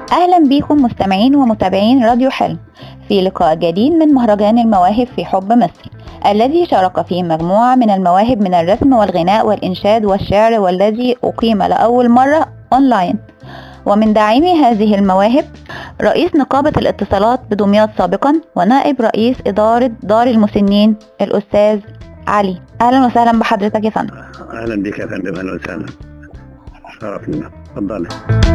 أهلا بيكم مستمعين ومتابعين راديو حلم في لقاء جديد من مهرجان المواهب في حب مصر الذي شارك فيه مجموعة من المواهب من الرسم والغناء والإنشاد والشعر والذي أقيم لأول مرة أونلاين ومن داعمي هذه المواهب رئيس نقابة الاتصالات بدمياط سابقا ونائب رئيس إدارة دار المسنين الأستاذ علي أهلا وسهلا بحضرتك يا فندم اهلا بك يا فندم اهلا وسهلا شرفنا اتفضلي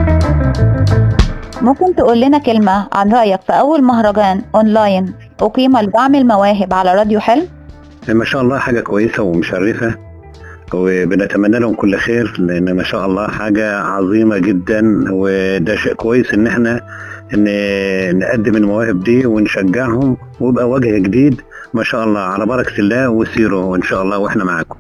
ممكن تقول لنا كلمة عن رأيك في أول مهرجان أونلاين أقيم لدعم المواهب على راديو حلم ما شاء الله حاجه كويسه ومشرفه وبنتمنى لهم كل خير لان ما شاء الله حاجه عظيمه جدا وده شيء كويس ان احنا ان نقدم المواهب دي ونشجعهم ويبقى وجه جديد ما شاء الله على بركه الله وسيروا ان شاء الله واحنا معاكم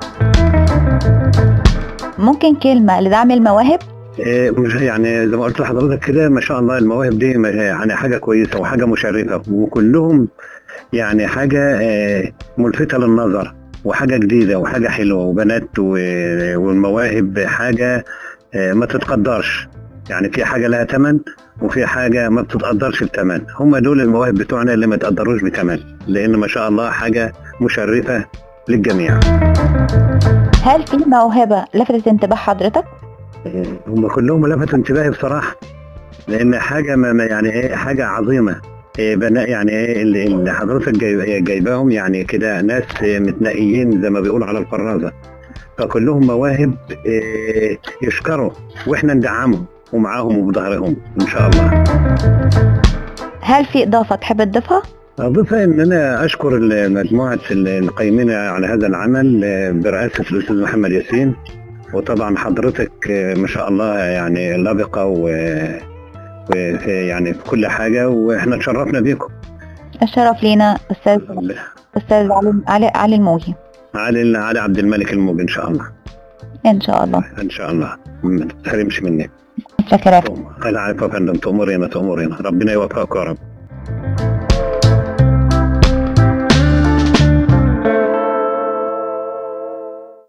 ممكن كلمة لدعم المواهب إيه، مش يعني زي ما قلت لحضرتك كده ما شاء الله المواهب دي ما- يعني حاجه كويسه وحاجه مشرفه وكلهم يعني حاجه آه، ملفته للنظر وحاجه جديده وحاجه حلوه وبنات و- والمواهب حاجه آه، ما تتقدرش يعني في حاجه لها ثمن وفي حاجه ما بتتقدرش بثمن هم دول المواهب بتوعنا اللي ما تقدروش بثمن لان ما شاء الله حاجه مشرفه للجميع هل في موهبة لفتت انتباه حضرتك؟ هم كلهم لفتوا انتباهي بصراحه لان حاجه ما ما يعني ايه حاجه عظيمه إيه بناء يعني ايه اللي اللي حضرتك جاي- جايباهم يعني كده ناس متنقيين زي ما بيقولوا على الفرازه فكلهم مواهب إيه يشكروا واحنا ندعمهم ومعاهم وبظهرهم ان شاء الله هل في إضافة تحب تضيفها؟ أضيفها إن أنا أشكر مجموعة القائمين على هذا العمل آه، برئاسة الأستاذ محمد ياسين وطبعا حضرتك آه، ما شاء الله يعني لبقة و وفي يعني في كل حاجة وإحنا تشرفنا بيكم الشرف لينا أستاذ أستاذ علي علي, علي الموجي علي علي عبد الملك الموج إن شاء الله إن شاء الله إن شاء الله ما تحرمش مني متشكرة أنا عارف يا فندم تأمرينا تأمرينا ربنا يوفقك يا رب